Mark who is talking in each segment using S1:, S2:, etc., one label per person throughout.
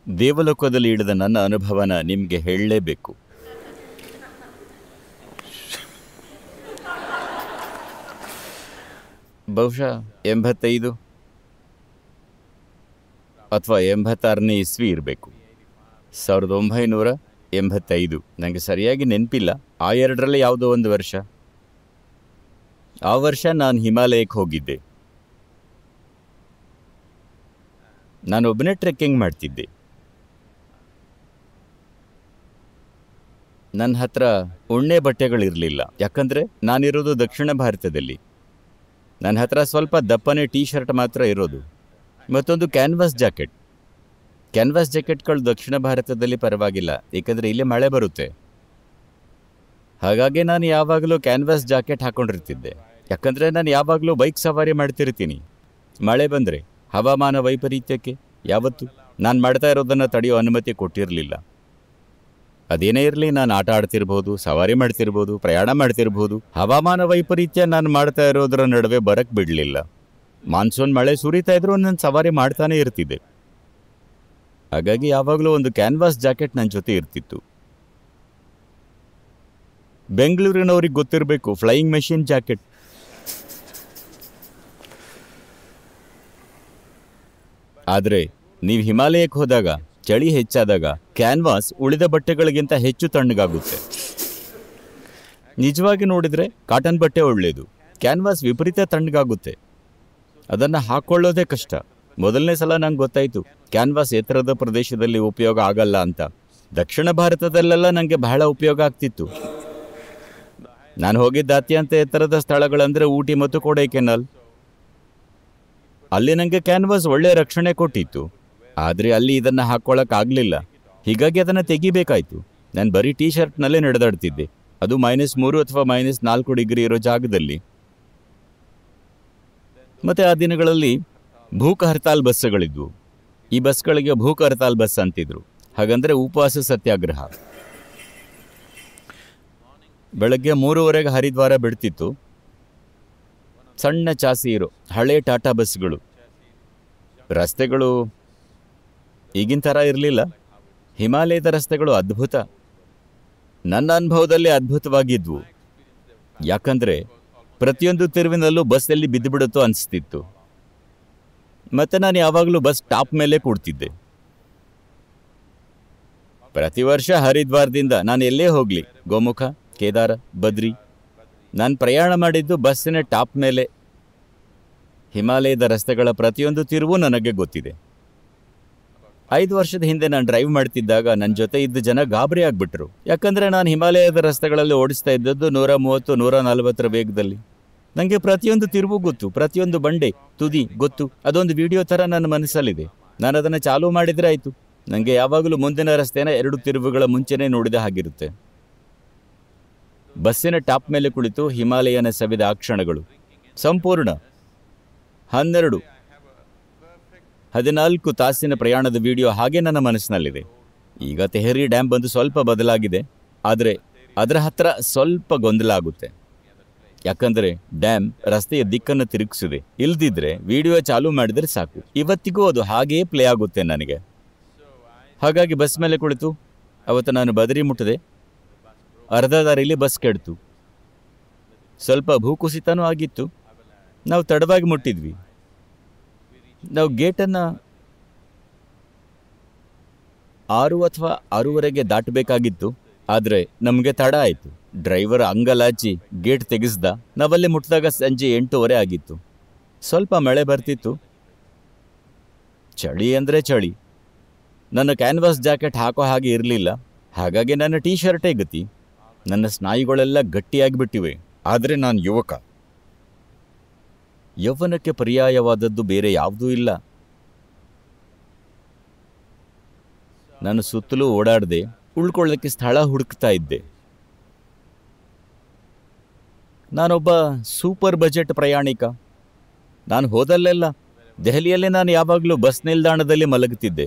S1: ದೇವಲೋಕದಲ್ಲಿ ಇಳಿದ ನನ್ನ ಅನುಭವನ ನಿಮಗೆ ಹೇಳಲೇಬೇಕು ಬಹುಶಃ ಎಂಬತ್ತೈದು ಅಥವಾ ಎಂಬತ್ತಾರನೇ ಇಸ್ವಿ ಇರಬೇಕು ಸಾವಿರದ ಒಂಬೈನೂರ ಎಂಬತ್ತೈದು ನನಗೆ ಸರಿಯಾಗಿ ನೆನಪಿಲ್ಲ ಆ ಎರಡರಲ್ಲಿ ಯಾವುದೋ ಒಂದು ವರ್ಷ ಆ ವರ್ಷ ನಾನು ಹಿಮಾಲಯಕ್ಕೆ ಹೋಗಿದ್ದೆ ನಾನು ಒಬ್ಬನೇ ಟ್ರೆಕ್ಕಿಂಗ್ ಮಾಡ್ತಿದ್ದೆ ನನ್ನ ಹತ್ರ ಉಣ್ಣೆ ಬಟ್ಟೆಗಳಿರಲಿಲ್ಲ ಯಾಕಂದರೆ ನಾನಿರೋದು ದಕ್ಷಿಣ ಭಾರತದಲ್ಲಿ ನನ್ನ ಹತ್ರ ಸ್ವಲ್ಪ ದಪ್ಪನೆ ಟೀ ಶರ್ಟ್ ಮಾತ್ರ ಇರೋದು ಮತ್ತೊಂದು ಕ್ಯಾನ್ವಾಸ್ ಜಾಕೆಟ್ ಕ್ಯಾನ್ವಾಸ್ ಜಾಕೆಟ್ಗಳು ದಕ್ಷಿಣ ಭಾರತದಲ್ಲಿ ಪರವಾಗಿಲ್ಲ ಏಕೆಂದರೆ ಇಲ್ಲಿ ಮಳೆ ಬರುತ್ತೆ ಹಾಗಾಗಿ ನಾನು ಯಾವಾಗಲೂ ಕ್ಯಾನ್ವಾಸ್ ಜಾಕೆಟ್ ಹಾಕೊಂಡಿರ್ತಿದ್ದೆ ಯಾಕಂದರೆ ನಾನು ಯಾವಾಗಲೂ ಬೈಕ್ ಸವಾರಿ ಮಾಡ್ತಿರ್ತೀನಿ ಮಳೆ ಬಂದರೆ ಹವಾಮಾನ ವೈಪರೀತ್ಯಕ್ಕೆ ಯಾವತ್ತು ನಾನು ಮಾಡ್ತಾ ಇರೋದನ್ನು ತಡೆಯೋ ಅನುಮತಿ ಕೊಟ್ಟಿರಲಿಲ್ಲ ಅದೇನೇ ಇರಲಿ ನಾನು ಆಟ ಆಡ್ತಿರ್ಬೋದು ಸವಾರಿ ಮಾಡ್ತಿರ್ಬೋದು ಪ್ರಯಾಣ ಮಾಡ್ತಿರ್ಬೋದು ಹವಾಮಾನ ವೈಪರೀತ್ಯ ನಾನು ಮಾಡ್ತಾ ಇರೋದರ ನಡುವೆ ಬರಕ್ ಬಿಡಲಿಲ್ಲ ಮಾನ್ಸೂನ್ ಮಳೆ ಸುರಿತಾ ಇದ್ರು ನಾನು ಸವಾರಿ ಮಾಡ್ತಾನೆ ಇರ್ತಿದ್ದೆ ಹಾಗಾಗಿ ಯಾವಾಗಲೂ ಒಂದು ಕ್ಯಾನ್ವಾಸ್ ಜಾಕೆಟ್ ನನ್ನ ಜೊತೆ ಇರ್ತಿತ್ತು ಬೆಂಗಳೂರಿನವ್ರಿಗೆ ಗೊತ್ತಿರಬೇಕು ಫ್ಲೈಯಿಂಗ್ ಮೆಷಿನ್ ಜಾಕೆಟ್ ಆದರೆ ನೀವು ಹಿಮಾಲಯಕ್ಕೆ ಹೋದಾಗ ಚಳಿ ಹೆಚ್ಚಾದಾಗ ಕ್ಯಾನ್ವಾಸ್ ಉಳಿದ ಬಟ್ಟೆಗಳಿಗಿಂತ ಹೆಚ್ಚು ತಣ್ಣಗಾಗುತ್ತೆ ನಿಜವಾಗಿ ನೋಡಿದರೆ ಕಾಟನ್ ಬಟ್ಟೆ ಒಳ್ಳೆಯದು ಕ್ಯಾನ್ವಾಸ್ ವಿಪರೀತ ತಣ್ಣಗಾಗುತ್ತೆ ಅದನ್ನು ಹಾಕ್ಕೊಳ್ಳೋದೇ ಕಷ್ಟ ಮೊದಲನೇ ಸಲ ನಂಗೆ ಗೊತ್ತಾಯಿತು ಕ್ಯಾನ್ವಾಸ್ ಎತ್ತರದ ಪ್ರದೇಶದಲ್ಲಿ ಉಪಯೋಗ ಆಗಲ್ಲ ಅಂತ ದಕ್ಷಿಣ ಭಾರತದಲ್ಲೆಲ್ಲ ನನಗೆ ಬಹಳ ಉಪಯೋಗ ಆಗ್ತಿತ್ತು ನಾನು ಹೋಗಿದ್ದ ಅತ್ಯಂತ ಎತ್ತರದ ಸ್ಥಳಗಳಂದರೆ ಊಟಿ ಮತ್ತು ಕೊಡೈಕೆನಾಲ್ ಅಲ್ಲಿ ನನಗೆ ಕ್ಯಾನ್ವಾಸ್ ಒಳ್ಳೆ ರಕ್ಷಣೆ ಕೊಟ್ಟಿತ್ತು ಆದರೆ ಅಲ್ಲಿ ಇದನ್ನು ಹಾಕ್ಕೊಳ್ಳೋಕ್ಕಾಗಲಿಲ್ಲ ಹೀಗಾಗಿ ಅದನ್ನು ತೆಗಿಬೇಕಾಯ್ತು ನಾನು ಬರೀ ಟೀ ಶರ್ಟ್ನಲ್ಲೇ ನಡೆದಾಡ್ತಿದ್ದೆ ಅದು ಮೈನಸ್ ಮೂರು ಅಥವಾ ಮೈನಸ್ ನಾಲ್ಕು ಡಿಗ್ರಿ ಇರೋ ಜಾಗದಲ್ಲಿ ಮತ್ತು ಆ ದಿನಗಳಲ್ಲಿ ಭೂಕ ಹರ್ತಾಲ್ ಬಸ್ಸುಗಳಿದ್ವು ಈ ಬಸ್ಗಳಿಗೆ ಭೂಕ ಹರ್ತಾಲ್ ಬಸ್ ಅಂತಿದ್ರು ಹಾಗಂದ್ರೆ ಉಪವಾಸ ಸತ್ಯಾಗ್ರಹ ಬೆಳಗ್ಗೆ ಮೂರುವರೆಗೆ ಹರಿದ್ವಾರ ಬಿಡ್ತಿತ್ತು ಸಣ್ಣ ಚಾಸಿ ಇರೋ ಹಳೆ ಟಾಟಾ ಬಸ್ಗಳು ರಸ್ತೆಗಳು ಈಗಿನ ಥರ ಇರಲಿಲ್ಲ ಹಿಮಾಲಯದ ರಸ್ತೆಗಳು ಅದ್ಭುತ ನನ್ನ ಅನುಭವದಲ್ಲಿ ಅದ್ಭುತವಾಗಿದ್ವು ಯಾಕಂದರೆ ಪ್ರತಿಯೊಂದು ತಿರುವಿನಲ್ಲೂ ಬಸ್ಸಲ್ಲಿ ಬಿದ್ದುಬಿಡುತ್ತೋ ಅನಿಸ್ತಿತ್ತು ಮತ್ತು ನಾನು ಯಾವಾಗಲೂ ಬಸ್ ಟಾಪ್ ಮೇಲೆ ಕೂಡ್ತಿದ್ದೆ ಪ್ರತಿ ವರ್ಷ ಹರಿದ್ವಾರದಿಂದ ನಾನು ಎಲ್ಲೇ ಹೋಗಲಿ ಗೋಮುಖ ಕೇದಾರ ಬದ್ರಿ ನಾನು ಪ್ರಯಾಣ ಮಾಡಿದ್ದು ಬಸ್ಸಿನ ಟಾಪ್ ಮೇಲೆ ಹಿಮಾಲಯದ ರಸ್ತೆಗಳ ಪ್ರತಿಯೊಂದು ತಿರುವು ನನಗೆ ಗೊತ್ತಿದೆ ಐದು ವರ್ಷದ ಹಿಂದೆ ನಾನು ಡ್ರೈವ್ ಮಾಡ್ತಿದ್ದಾಗ ನನ್ನ ಜೊತೆ ಇದ್ದ ಜನ ಗಾಬರಿ ಆಗ್ಬಿಟ್ರು ಯಾಕಂದ್ರೆ ನಾನು ಹಿಮಾಲಯದ ರಸ್ತೆಗಳಲ್ಲಿ ಓಡಿಸ್ತಾ ಇದ್ದದ್ದು ನೂರ ಮೂವತ್ತು ನೂರ ನಲವತ್ತರ ವೇಗದಲ್ಲಿ ನನಗೆ ಪ್ರತಿಯೊಂದು ತಿರುವು ಗೊತ್ತು ಪ್ರತಿಯೊಂದು ಬಂಡೆ ತುದಿ ಗೊತ್ತು ಅದೊಂದು ವಿಡಿಯೋ ಥರ ನನ್ನ ಮನಸ್ಸಲ್ಲಿದೆ ನಾನು ಅದನ್ನು ಚಾಲೂ ಮಾಡಿದರೆ ಆಯಿತು ನನಗೆ ಯಾವಾಗಲೂ ಮುಂದಿನ ರಸ್ತೆನ ಎರಡು ತಿರುವುಗಳ ಮುಂಚೆನೇ ನೋಡಿದ ಹಾಗಿರುತ್ತೆ ಬಸ್ಸಿನ ಟಾಪ್ ಮೇಲೆ ಕುಳಿತು ಹಿಮಾಲಯನ ಸವಿದ ಆ ಕ್ಷಣಗಳು ಸಂಪೂರ್ಣ ಹನ್ನೆರಡು ಹದಿನಾಲ್ಕು ತಾಸಿನ ಪ್ರಯಾಣದ ವಿಡಿಯೋ ಹಾಗೆ ನನ್ನ ಮನಸ್ಸಿನಲ್ಲಿದೆ ಈಗ ತೆಹರಿ ಡ್ಯಾಮ್ ಬಂದು ಸ್ವಲ್ಪ ಬದಲಾಗಿದೆ ಆದರೆ ಅದರ ಹತ್ರ ಸ್ವಲ್ಪ ಗೊಂದಲ ಆಗುತ್ತೆ ಯಾಕಂದರೆ ಡ್ಯಾಮ್ ರಸ್ತೆಯ ದಿಕ್ಕನ್ನು ತಿರುಗಿಸಿದೆ ಇಲ್ದಿದ್ರೆ ವಿಡಿಯೋ ಚಾಲೂ ಮಾಡಿದರೆ ಸಾಕು ಇವತ್ತಿಗೂ ಅದು ಹಾಗೆಯೇ ಪ್ಲೇ ಆಗುತ್ತೆ ನನಗೆ ಹಾಗಾಗಿ ಬಸ್ ಮೇಲೆ ಕುಳಿತು ಅವತ್ತು ನಾನು ಬದರಿ ಮುಟ್ಟಿದೆ ಅರ್ಧ ದಾರಿಲಿ ಬಸ್ ಕೆಡ್ತು ಸ್ವಲ್ಪ ಭೂಕುಸಿತನೂ ಆಗಿತ್ತು ನಾವು ತಡವಾಗಿ ಮುಟ್ಟಿದ್ವಿ ನಾವು ಗೇಟನ್ನು ಆರು ಅಥವಾ ಆರೂವರೆಗೆ ದಾಟಬೇಕಾಗಿತ್ತು ಆದರೆ ನಮಗೆ ತಡ ಆಯಿತು ಡ್ರೈವರ್ ಅಂಗಲಾಚಿ ಗೇಟ್ ತೆಗೆಸ್ದ ನಾವಲ್ಲಿ ಮುಟ್ಟಿದಾಗ ಸಂಜೆ ಎಂಟೂವರೆ ಆಗಿತ್ತು ಸ್ವಲ್ಪ ಮಳೆ ಬರ್ತಿತ್ತು ಚಳಿ ಅಂದರೆ ಚಳಿ ನನ್ನ ಕ್ಯಾನ್ವಾಸ್ ಜಾಕೆಟ್ ಹಾಕೋ ಹಾಗೆ ಇರಲಿಲ್ಲ ಹಾಗಾಗಿ ನನ್ನ ಟೀ ಶರ್ಟೇ ಗತಿ ನನ್ನ ಸ್ನಾಯುಗಳೆಲ್ಲ ಗಟ್ಟಿಯಾಗಿಬಿಟ್ಟಿವೆ ಆದರೆ ನಾನು ಯುವಕ ಯೌವನಕ್ಕೆ ಪರ್ಯಾಯವಾದದ್ದು ಬೇರೆ ಯಾವುದೂ ಇಲ್ಲ ನಾನು ಸುತ್ತಲೂ ಓಡಾಡದೆ ಉಳ್ಕೊಳ್ಳೋಕ್ಕೆ ಸ್ಥಳ ಹುಡುಕ್ತಾ ಇದ್ದೆ ನಾನೊಬ್ಬ ಸೂಪರ್ ಬಜೆಟ್ ಪ್ರಯಾಣಿಕ ನಾನು ಹೋದಲ್ಲೆಲ್ಲ ದೆಹಲಿಯಲ್ಲೇ ನಾನು ಯಾವಾಗಲೂ ಬಸ್ ನಿಲ್ದಾಣದಲ್ಲಿ ಮಲಗುತ್ತಿದ್ದೆ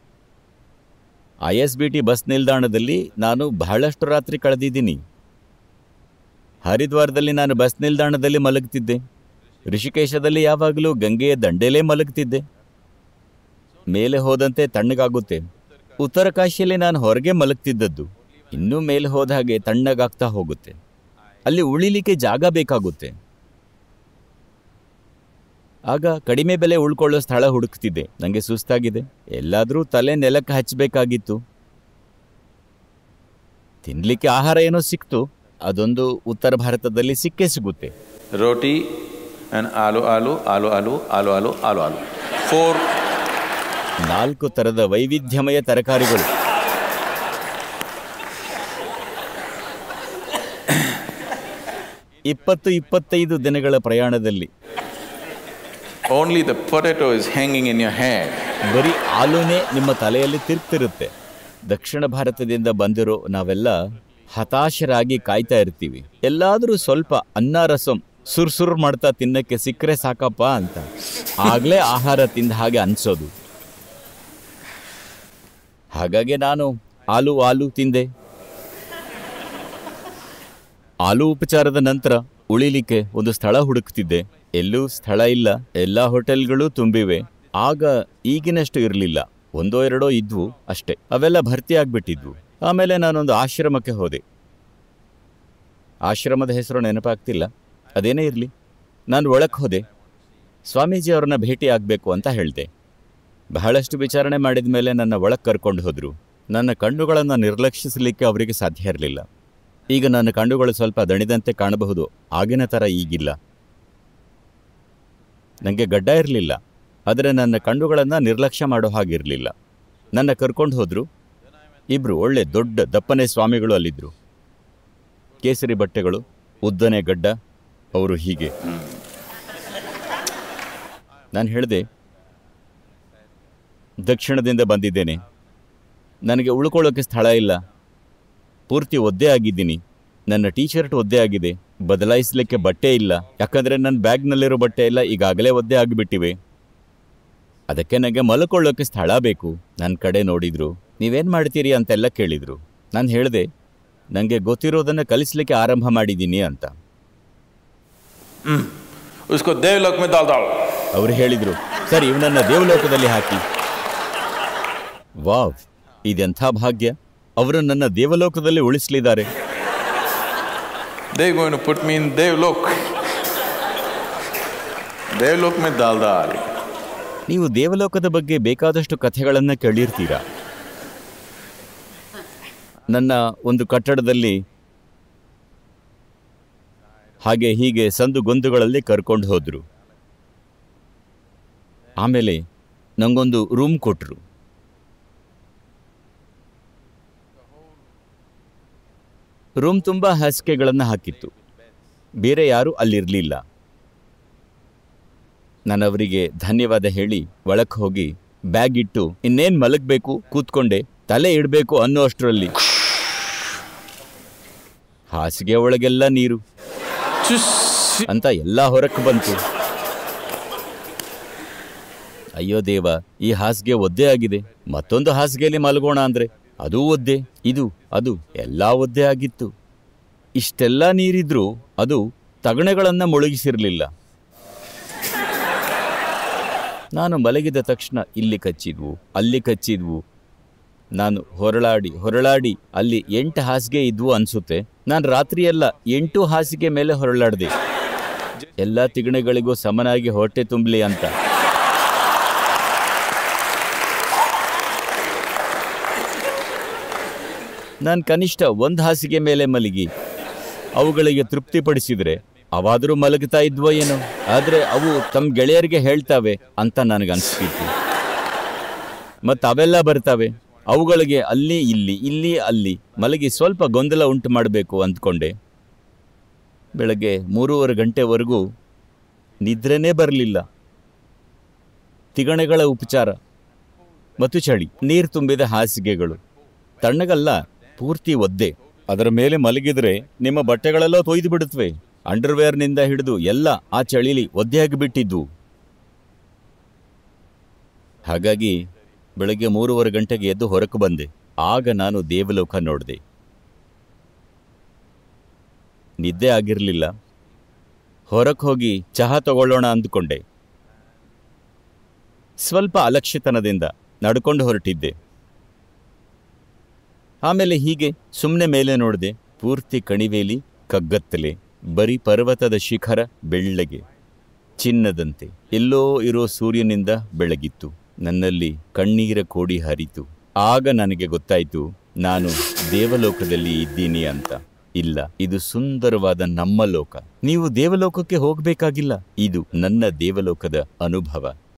S1: I S B T bus ನಿಲ್ದಾಣದಲ್ಲಿ ನಾನು ಬಹಳಷ್ಟು ರಾತ್ರಿ ಕಳೆದಿದ್ದೀನಿ ಹರಿದ್ವಾರದಲ್ಲಿ ನಾನು ಬಸ್ ನಿಲ್ದಾಣದಲ್ಲಿ ಮಲಗುತ್ತಿದ್ದೆ ಋಷಿಕೇಶದಲ್ಲಿ ಯಾವಾಗಲೂ ಗಂಗೆಯ ದಂಡೆಲೇ ಮಲಗುತ್ತಿದ್ದೆ ಮೇಲೆ ಹೋದಂತೆ ತಣ್ಣಗಾಗುತ್ತೆ ಉತ್ತರ ಕಾಶಿಯಲ್ಲಿ ನಾನು ಹೊರಗೆ ಮಲಗ್ತಿದ್ದದ್ದು ಇನ್ನೂ ಮೇಲೆ ಹೋದ ಹಾಗೆ ತಣ್ಣಗಾಗ್ತಾ ಹೋಗುತ್ತೆ ಅಲ್ಲಿ ಉಳಿಲಿಕ್ಕೆ ಜಾಗ ಬೇಕಾಗುತ್ತೆ ಆಗ ಕಡಿಮೆ ಬೆಲೆ ಉಳ್ಕೊಳ್ಳೋ ಸ್ಥಳ ಹುಡುಕ್ತಿದ್ದೆ ನನಗೆ ಸುಸ್ತಾಗಿದೆ ಎಲ್ಲಾದರೂ ತಲೆ ನೆಲಕ್ಕೆ ಹಚ್ಚಬೇಕಾಗಿತ್ತು ತಿನ್ಲಿಕ್ಕೆ ಆಹಾರ ಏನೋ ಸಿಕ್ತು ಅದೊಂದು ಉತ್ತರ ಭಾರತದಲ್ಲಿ ಸಿಕ್ಕೇ ಸಿಗುತ್ತೆ
S2: Roti and aloo aloo, aloo aloo, aloo aloo, aloo aloo. Four
S1: ನಾಲ್ಕು ಥರದ ವೈವಿಧ್ಯಮಯ ತರಕಾರಿಗಳು ಇಪ್ಪತ್ತು ಇಪ್ಪತ್ತೈದು ದಿನಗಳ ಪ್ರಯಾಣದಲ್ಲಿ
S2: only the potato is hanging in your head.
S1: ಬರೀ ಆಲೂನೇ ನಿಮ್ಮ ತಲೆಯಲ್ಲಿ ತಿರ್ತಿರುತ್ತೆ ದಕ್ಷಿಣ ಭಾರತದಿಂದ ಬಂದಿರೋ ನಾವೆಲ್ಲ ಹತಾಶರಾಗಿ ಕಾಯ್ತಾ ಇರ್ತೀವಿ ಎಲ್ಲಾದರೂ ಸ್ವಲ್ಪ ಅನ್ನ ರಸಂ ಸುರ್ ಸುರ್ ಮಾಡ್ತಾ ತಿನ್ನಕ್ಕೆ ಸಿಕ್ಕರೆ ಸಾಕಪ್ಪ ಅಂತ ಆಗ್ಲೇ ಆಹಾರ ತಿಂದ ಹಾಗೆ ಅನ್ಸೋದು ಹಾಗಾಗಿ ನಾನು ಆಲೂ ಆಲೂ ತಿಂದೆ ಆಲೂ ಉಪಚಾರದ ನಂತರ ಉಳಿಲಿಕ್ಕೆ ಒಂದು ಸ್ಥಳ ಹುಡುಕ್ತಿದ್ದೆ ಎಲ್ಲೂ ಸ್ಥಳ ಇಲ್ಲ ಎಲ್ಲ ಹೋಟೆಲ್ಗಳು ತುಂಬಿವೆ ಆಗ ಈಗಿನಷ್ಟು ಇರಲಿಲ್ಲ ಒಂದೋ ಎರಡೋ ಇದ್ವು ಅಷ್ಟೇ ಅವೆಲ್ಲ ಭರ್ತಿ ಆಗ್ಬಿಟ್ಟಿದ್ವು ಆಮೇಲೆ ನಾನೊಂದು ಆಶ್ರಮಕ್ಕೆ ಹೋದೆ ಆಶ್ರಮದ ಹೆಸರು ನೆನಪಾಗ್ತಿಲ್ಲ ಅದೇನೇ ಇರಲಿ ನಾನು ಒಳಕ್ಕೆ ಹೋದೆ ಸ್ವಾಮೀಜಿ ಅವ್ರನ್ನ ಭೇಟಿ ಆಗಬೇಕು ಅಂತ ಹೇಳಿದೆ ಬಹಳಷ್ಟು ವಿಚಾರಣೆ ಮಾಡಿದ ಮೇಲೆ ನನ್ನ ಒಳಗೆ ಕರ್ಕೊಂಡು ಹೋದರು ನನ್ನ ಕಣ್ಣುಗಳನ್ನು ನಿರ್ಲಕ್ಷಿಸಲಿಕ್ಕೆ ಅವರಿಗೆ ಸಾಧ್ಯ ಇರಲಿಲ್ಲ ಈಗ ನನ್ನ ಕಣ್ಣುಗಳು ಸ್ವಲ್ಪ ದಣಿದಂತೆ ಕಾಣಬಹುದು ಆಗಿನ ಥರ ಈಗಿಲ್ಲ ನನಗೆ ಗಡ್ಡ ಇರಲಿಲ್ಲ ಆದರೆ ನನ್ನ ಕಣ್ಣುಗಳನ್ನು ನಿರ್ಲಕ್ಷ್ಯ ಮಾಡೋ ಹಾಗಿರಲಿಲ್ಲ ನನ್ನ ಕರ್ಕೊಂಡು ಹೋದರು ಇಬ್ಬರು ಒಳ್ಳೆ ದೊಡ್ಡ ದಪ್ಪನೆ ಸ್ವಾಮಿಗಳು ಅಲ್ಲಿದ್ದರು ಕೇಸರಿ ಬಟ್ಟೆಗಳು ಉದ್ದನೆ ಗಡ್ಡ ಅವರು ಹೀಗೆ ನಾನು ಹೇಳಿದೆ ದಕ್ಷಿಣದಿಂದ ಬಂದಿದ್ದೇನೆ ನನಗೆ ಉಳ್ಕೊಳ್ಳೋಕ್ಕೆ ಸ್ಥಳ ಇಲ್ಲ ಪೂರ್ತಿ ಒದ್ದೆ ಆಗಿದ್ದೀನಿ ನನ್ನ ಟೀ ಶರ್ಟ್ ಒದ್ದೆ ಆಗಿದೆ ಬದಲಾಯಿಸಲಿಕ್ಕೆ ಬಟ್ಟೆ ಇಲ್ಲ ಯಾಕಂದರೆ ನನ್ನ ಬ್ಯಾಗ್ನಲ್ಲಿರೋ ಬಟ್ಟೆ ಎಲ್ಲ ಈಗಾಗಲೇ ಒದ್ದೆ ಆಗಿಬಿಟ್ಟಿವೆ ಅದಕ್ಕೆ ನನಗೆ ಮಲ್ಕೊಳ್ಳೋಕೆ ಸ್ಥಳ ಬೇಕು ನನ್ನ ಕಡೆ ನೋಡಿದ್ರು ನೀವೇನು ಮಾಡ್ತೀರಿ ಅಂತೆಲ್ಲ ಕೇಳಿದರು ನಾನು ಹೇಳಿದೆ ನನಗೆ ಗೊತ್ತಿರೋದನ್ನು ಕಲಿಸ್ಲಿಕ್ಕೆ ಆರಂಭ ಮಾಡಿದ್ದೀನಿ ಅಂತ
S2: उसको देवलोक में डाल डाल
S1: ಅವರು ಹೇಳಿದರು ಸರ್ ಇವನನ್ನ ದೇವಲೋಕದಲ್ಲಿ ಹಾಕಿ ವಾವ್ ಇದೆಂಥ ಭಾಗ್ಯ ಅವರು ನನ್ನ ದೇವಲೋಕದಲ್ಲಿ ಉಳಿಸಲಿದ್ದಾರೆ
S2: They're going to put me in Devlok. Devlok में डाल डाल
S1: ನೀವು ದೇವಲೋಕದ ಬಗ್ಗೆ ಬೇಕಾದಷ್ಟು ಕಥೆಗಳನ್ನು ಕೇಳಿರ್ತೀರಾ ನನ್ನ ಒಂದು ಕಟ್ಟಡದಲ್ಲಿ ಹಾಗೆ ಹೀಗೆ ಸಂದು ಗೊಂದುಗಳಲ್ಲಿ ಕರ್ಕೊಂಡು ಹೋದರು ಆಮೇಲೆ ನಂಗೊಂದು ರೂಮ್ ಕೊಟ್ಟರು ರೂಮ್ ತುಂಬ ಹಾಸಿಗೆಗಳನ್ನು ಹಾಕಿತ್ತು ಬೇರೆ ಯಾರೂ ಅಲ್ಲಿರಲಿಲ್ಲ ನಾನು ಅವರಿಗೆ ಧನ್ಯವಾದ ಹೇಳಿ ಒಳಕ್ಕೆ ಹೋಗಿ ಬ್ಯಾಗ್ ಇಟ್ಟು ಇನ್ನೇನು ಮಲಗಬೇಕು ಕೂತ್ಕೊಂಡೆ ತಲೆ ಇಡಬೇಕು ಅನ್ನೋ ಅಷ್ಟರಲ್ಲಿ ಹಾಸಿಗೆ ಒಳಗೆಲ್ಲ ನೀರು ಅಂತ ಎಲ್ಲ ಹೊರಕ್ಕೆ ಬಂತು ಅಯ್ಯೋ ದೇವ ಈ ಹಾಸಿಗೆ ಒದ್ದೆ ಆಗಿದೆ ಮತ್ತೊಂದು ಹಾಸಿಗೆಯಲ್ಲಿ ಮಲಗೋಣ ಅಂದ್ರೆ ಅದೂ ಒದ್ದೆ ಇದು ಅದು ಎಲ್ಲ ಒದ್ದೆ ಆಗಿತ್ತು ಇಷ್ಟೆಲ್ಲ ನೀರಿದ್ರೂ ಅದು ತಗಣೆಗಳನ್ನ ಮುಳುಗಿಸಿರ್ಲಿಲ್ಲ ನಾನು ಮಲಗಿದ ತಕ್ಷಣ ಇಲ್ಲಿ ಕಚ್ಚಿದ್ವು ಅಲ್ಲಿ ಕಚ್ಚಿದ್ವು ನಾನು ಹೊರಳಾಡಿ ಹೊರಳಾಡಿ ಅಲ್ಲಿ ಎಂಟು ಹಾಸಿಗೆ ಇದ್ವು ಅನ್ಸುತ್ತೆ ನಾನು ರಾತ್ರಿಯೆಲ್ಲ ಎಂಟು ಹಾಸಿಗೆ ಮೇಲೆ ಹೊರಳಾಡ್ದೆ ಎಲ್ಲ ತಿಗಣೆಗಳಿಗೂ ಸಮನಾಗಿ ಹೊಟ್ಟೆ ತುಂಬಲಿ ಅಂತ ನಾನು ಕನಿಷ್ಠ ಒಂದು ಹಾಸಿಗೆ ಮೇಲೆ ಮಲಗಿ ಅವುಗಳಿಗೆ ತೃಪ್ತಿಪಡಿಸಿದ್ರೆ ಅವಾದರೂ ಮಲಗ್ತಾ ಇದ್ವೋ ಏನೋ ಆದರೆ ಅವು ತಮ್ಮ ಗೆಳೆಯರಿಗೆ ಹೇಳ್ತಾವೆ ಅಂತ ನನಗನ್ಸ್ತಿತ್ತು ಮತ್ತು ಅವೆಲ್ಲ ಬರ್ತವೆ ಅವುಗಳಿಗೆ ಅಲ್ಲಿ ಇಲ್ಲಿ ಇಲ್ಲಿ ಅಲ್ಲಿ ಮಲಗಿ ಸ್ವಲ್ಪ ಗೊಂದಲ ಉಂಟು ಮಾಡಬೇಕು ಅಂದ್ಕೊಂಡೆ ಬೆಳಗ್ಗೆ ಮೂರುವರೆ ಗಂಟೆವರೆಗೂ ನಿದ್ರೆನೇ ಬರಲಿಲ್ಲ ತಿಗಣೆಗಳ ಉಪಚಾರ ಮತ್ತು ಚಳಿ ನೀರು ತುಂಬಿದ ಹಾಸಿಗೆಗಳು ತಣ್ಣಗಲ್ಲ ಪೂರ್ತಿ ಒದ್ದೆ ಅದರ ಮೇಲೆ ಮಲಗಿದ್ರೆ ನಿಮ್ಮ ಬಟ್ಟೆಗಳೆಲ್ಲ ತೊಯ್ದು ಬಿಡುತ್ತವೆ ಅಂಡರ್ವೇರ್ನಿಂದ ಹಿಡಿದು ಎಲ್ಲ ಆ ಚಳಿಲಿ ಒದ್ದೆಯಾಗಿ ಬಿಟ್ಟಿದ್ವು ಹಾಗಾಗಿ ಬೆಳಗ್ಗೆ ಮೂರುವರೆ ಗಂಟೆಗೆ ಎದ್ದು ಹೊರಕ್ಕೆ ಬಂದೆ ಆಗ ನಾನು ದೇವಲೋಕ ನೋಡಿದೆ ನಿದ್ದೆ ಆಗಿರಲಿಲ್ಲ ಹೊರಕ್ಕೆ ಹೋಗಿ ಚಹಾ ತಗೊಳ್ಳೋಣ ಅಂದುಕೊಂಡೆ ಸ್ವಲ್ಪ ಅಲಕ್ಷಿತನದಿಂದ ನಡ್ಕೊಂಡು ಹೊರಟಿದ್ದೆ ಆಮೇಲೆ ಹೀಗೆ ಸುಮ್ಮನೆ ಮೇಲೆ ನೋಡಿದೆ ಪೂರ್ತಿ ಕಣಿವೆಲಿ ಕಗ್ಗತ್ತಲೆ ಬರೀ ಪರ್ವತದ ಶಿಖರ ಬೆಳ್ಳಗೆ ಚಿನ್ನದಂತೆ ಎಲ್ಲೋ ಇರೋ ಸೂರ್ಯನಿಂದ ಬೆಳಗಿತ್ತು ನನ್ನಲ್ಲಿ ಕಣ್ಣೀರ ಕೋಡಿ ಹರಿತು ಆಗ ನನಗೆ ಗೊತ್ತಾಯ್ತು ನಾನು ದೇವಲೋಕದಲ್ಲಿ ಇದ್ದೀನಿ ಅಂತ ಇಲ್ಲ ಇದು ಸುಂದರವಾದ ನಮ್ಮ ಲೋಕ ನೀವು ದೇವಲೋಕಕ್ಕೆ ಹೋಗಬೇಕಾಗಿಲ್ಲ ಇದು ನನ್ನ ದೇವಲೋಕದ ಅನುಭವ